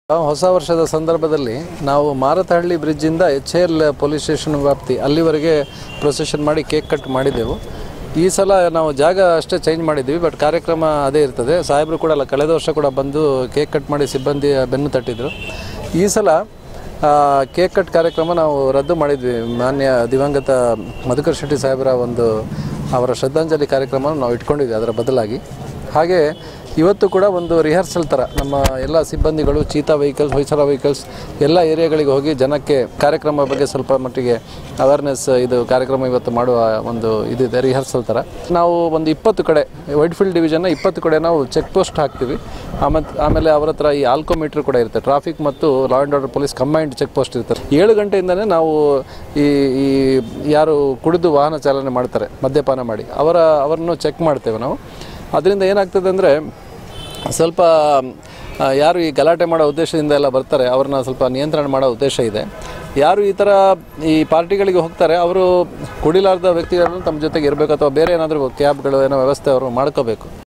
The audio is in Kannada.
ಹೊಸ ವರ್ಷದ ಸಂದರ್ಭದಲ್ಲಿ ನಾವು ಮಾರತಹಳ್ಳಿ ಬ್ರಿಡ್ಜಿಂದ ಎಚ್ ಎಲ್ ಪೊಲೀಸ್ ಸ್ಟೇಷನ್ ವ್ಯಾಪ್ತಿ ಅಲ್ಲಿವರೆಗೆ ಪ್ರೊಸೆಷನ್ ಮಾಡಿ ಕೇಕ್ ಕಟ್ ಮಾಡಿದ್ದೆವು ಈ ಸಲ ನಾವು ಜಾಗ ಅಷ್ಟೇ ಚೇಂಜ್ ಮಾಡಿದ್ವಿ ಬಟ್ ಕಾರ್ಯಕ್ರಮ ಅದೇ ಇರ್ತದೆ ಸಾಹೇಬರು ಕೂಡ ಅಲ್ಲ ಕಳೆದ ವರ್ಷ ಕೂಡ ಬಂದು ಕೇಕ್ ಕಟ್ ಮಾಡಿ ಸಿಬ್ಬಂದಿ ಬೆನ್ನು ತಟ್ಟಿದ್ರು ಈ ಸಲ ಆ, ಕೇಕ್ ಕಟ್ ಕಾರ್ಯಕ್ರಮ ನಾವು ರದ್ದು ಮಾಡಿದ್ವಿ ಮಾನ್ಯ ದಿವಂಗತ ಮಧುಕರ್ ಶೆಟ್ಟಿ ಸಾಹೇಬರ ಒಂದು ಅವರ ಶ್ರದ್ಧಾಂಜಲಿ ಕಾರ್ಯಕ್ರಮ ನಾವು ಇಟ್ಕೊಂಡಿದ್ವಿ ಅದರ ಬದಲಾಗಿ ಹಾಗೆ ಇವತ್ತು ಕೂಡ ಒಂದು ರಿಹರ್ಸಲ್ ಥರ ನಮ್ಮ ಎಲ್ಲ ಸಿಬ್ಬಂದಿಗಳು ಚೀತಾ ವೆಹಿಕಲ್ಸ್ ಹೊಯ್ಸಳ ವೆಹಿಕಲ್ಸ್ ಎಲ್ಲ ಏರಿಯಾಗಳಿಗೆ ಹೋಗಿ ಜನಕ್ಕೆ ಕಾರ್ಯಕ್ರಮ ಬಗ್ಗೆ ಸ್ವಲ್ಪ ಮಟ್ಟಿಗೆ ಅವೇರ್ನೆಸ್ ಇದು ಕಾರ್ಯಕ್ರಮ ಇವತ್ತು ಮಾಡುವ ಒಂದು ಇದಿದೆ ರಿಹರ್ಸಲ್ ಥರ ನಾವು ಒಂದು ಇಪ್ಪತ್ತು ಕಡೆ ವೈಟ್ಫೀಲ್ಡ್ ಡಿವಿಷನ್ನ ಇಪ್ಪತ್ತು ಕಡೆ ನಾವು ಚೆಕ್ ಪೋಸ್ಟ್ ಹಾಕ್ತೀವಿ ಆಮೇಲೆ ಆಮೇಲೆ ಅವರ ಹತ್ರ ಈ ಆಲ್ಕೋಮೀಟ್ರ್ ಕೂಡ ಇರುತ್ತೆ ಟ್ರಾಫಿಕ್ ಮತ್ತು law and order police combined check post ಇರ್ತಾರೆ ಏಳು ಗಂಟೆಯಿಂದನೇ ನಾವು ಈ ಈ ಯಾರು ಕುಡಿದು ವಾಹನ ಚಾಲನೆ ಮಾಡ್ತಾರೆ ಮದ್ಯಪಾನ ಮಾಡಿ ಅವರ ಅವರನ್ನು ಚೆಕ್ ಮಾಡ್ತೇವೆ ನಾವು ಅದರಿಂದ ಏನಾಗ್ತದೆ ಅಂದರೆ ಸ್ವಲ್ಪ ಆ, ಯಾರು ಈ ಗಲಾಟೆ ಮಾಡೋ ಉದ್ದೇಶದಿಂದ ಎಲ್ಲ ಬರ್ತಾರೆ ಅವ್ರನ್ನ ಸ್ವಲ್ಪ ನಿಯಂತ್ರಣ ಮಾಡೋ ಉದ್ದೇಶ ಇದೆ ಯಾರು ಈ ಥರ ಈ ಪಾರ್ಟಿಗಳಿಗೆ ಹೋಗ್ತಾರೆ ಅವರು ಕುಡಿಲಾರ್ದ ವ್ಯಕ್ತಿಗಳನ್ನು ತಮ್ಮ ಜೊತೆಗೆ ಇರಬೇಕು ಅಥವಾ ಬೇರೆ ಏನಾದರೂ ಕ್ಯಾಬ್ಗಳು ಏನೋ ವ್ಯವಸ್ಥೆ ಅವರು ಮಾಡ್ಕೋಬೇಕು